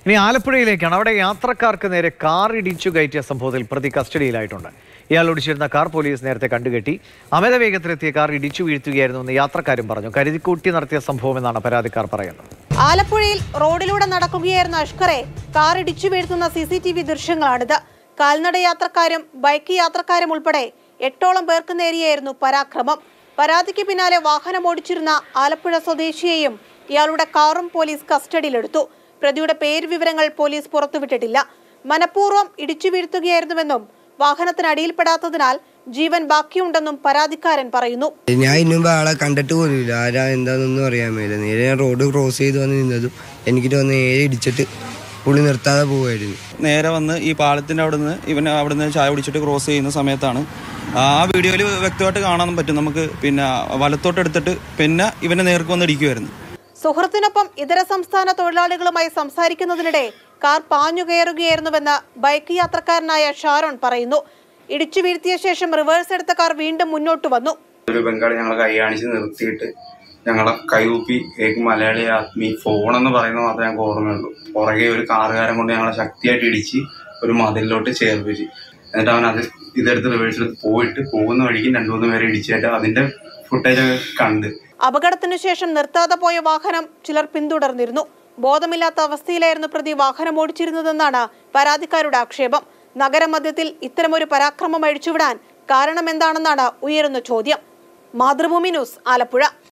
ഇനി ആലപ്പുഴയിലേക്കാണ് അവിടെ യാത്രക്കാർക്ക് നേരെ കാർ ഇടിച്ചു കയറ്റിയ സംഭവത്തിൽ പ്രതി കസ്റ്റഡിയിലായിട്ടുണ്ട് ഇയാൾ ഓടിച്ചിരുന്ന കാർ പോലീസ് നേരത്തെ കണ്ടുകെട്ടി അമിത വേഗത്തിലെത്തിയ കാർ ഇടിച്ചു വീഴ്ത്തുകയായിരുന്നുവെന്ന് യാത്രക്കാരും പറഞ്ഞു കരുതിക്കൂട്ടി നടത്തിയ സംഭവമെന്നാണ് പരാതിക്കാർ പറയുന്നത് ആലപ്പുഴയിൽ റോഡിലൂടെ നടക്കുകയായിരുന്ന അഷ്കറെ കാർ ഇടിച്ചു വീഴ്ത്തുന്ന സി സി ടി വി ദൃശ്യങ്ങളാണിത് കാൽനട യാത്രക്കാരും ബൈക്ക് യാത്രക്കാരും ഉൾപ്പെടെ എട്ടോളം പേർക്ക് നേരെയായിരുന്നു പരാക്രമം പരാതിക്ക് പിന്നാലെ വാഹനം ഓടിച്ചിരുന്ന ആലപ്പുഴ സ്വദേശിയെയും ഇയാളുടെ കാറും പോലീസ് കസ്റ്റഡിയിലെടുത്തു പ്രതിയുടെ പേര് വിവരങ്ങൾ പോലീസ് പുറത്തുവിട്ടിട്ടില്ല മനഃപൂർവ്വം ഇടിച്ചു വീഴ്ത്തുകയായിരുന്നുവെന്നും വാഹനത്തിനടിയിൽപ്പെടാത്തതിനാൽ ജീവൻ ബാക്കിയുണ്ടെന്നും പരാതിക്കാരൻ പറയുന്നു ഞാൻ ഇന്നുമ്പോ ആളെ കണ്ടിട്ട് പോലുമില്ല ആരാ എന്താണെന്നൊന്നും അറിയാൻ മേല നേരെ ഞാൻ റോഡ് ക്രോസ് ചെയ്ത് വന്ന് നിന്നതും എനിക്ക് തോന്നുന്നു നേരെ ഇടിച്ചിട്ട് പുള്ളി നിർത്താതെ പോവായിരുന്നു നേരെ വന്ന് ഈ പാലത്തിന്റെ അവിടെ നിന്ന് ഇവൻ അവിടെ നിന്ന് ചായ കുടിച്ചിട്ട് ക്രോസ് ചെയ്യുന്ന സമയത്താണ് ആ വീഡിയോയിൽ വ്യക്തമായിട്ട് കാണാൻ പറ്റും നമുക്ക് പിന്നെ വലത്തോട്ട് എടുത്തിട്ട് പിന്നെ ഇവനെ നേർക്ക് വന്ന് ഇടിക്കുമായിരുന്നു സുഹൃത്തിനൊപ്പം ഇതര സംസ്ഥാന തൊഴിലാളികളുമായി സംസാരിക്കുന്നതിനിടെ കാർ പാഞ്ഞു കയറുകയായിരുന്നുവെന്ന് ബൈക്ക് യാത്രക്കാരനായ ഷാരോൺ പറയുന്നു ഇടിച്ചു വീഴ്ത്തിയ ശേഷം റിവേഴ്സ് എടുത്ത കാർ വീണ്ടും മുന്നോട്ട് വന്നു ഒരു ബംഗാളി ഞങ്ങളെ കൈ കാണിച്ച് നിർത്തിയിട്ട് ഞങ്ങളെ കൈകൂപ്പി ഏക്ക് മലയാളി ആത്മീ ഫോൺ എന്ന് പറയുന്നത് മാത്രമേ ഞങ്ങൾക്ക് ഓർമ്മയുള്ളൂ പുറകെ ഒരു കാറുകാരൻ കൊണ്ട് ഞങ്ങളെ ശക്തിയായിട്ട് ഇടിച്ച് ഒരു മതിലിലോട്ട് ചേർപ്പിച്ച് എന്നിട്ട് അവൻ അത് ഇതെടുത്ത് റിവേഴ്സ് എടുത്ത് പോയിട്ട് പോകുന്ന വഴിക്ക് രണ്ടു മൂന്ന് പേരെ ഇടിച്ചിട്ട് അതിന്റെ ഫുട്ടേജ് കണ്ട് അപകടത്തിനു ശേഷം നിർത്താതെ പോയ വാഹനം ചിലർ പിന്തുടർന്നിരുന്നു ബോധമില്ലാത്ത അവസ്ഥയിലായിരുന്നു പ്രതി വാഹനം ഓടിച്ചിരുന്നതെന്നാണ് പരാതിക്കാരുടെ ആക്ഷേപം നഗരമധ്യത്തിൽ ഇത്തരമൊരു പരാക്രമം അഴിച്ചുവിടാൻ കാരണമെന്താണെന്നാണ് ഉയരുന്ന ചോദ്യം മാതൃഭൂമി ന്യൂസ് ആലപ്പുഴ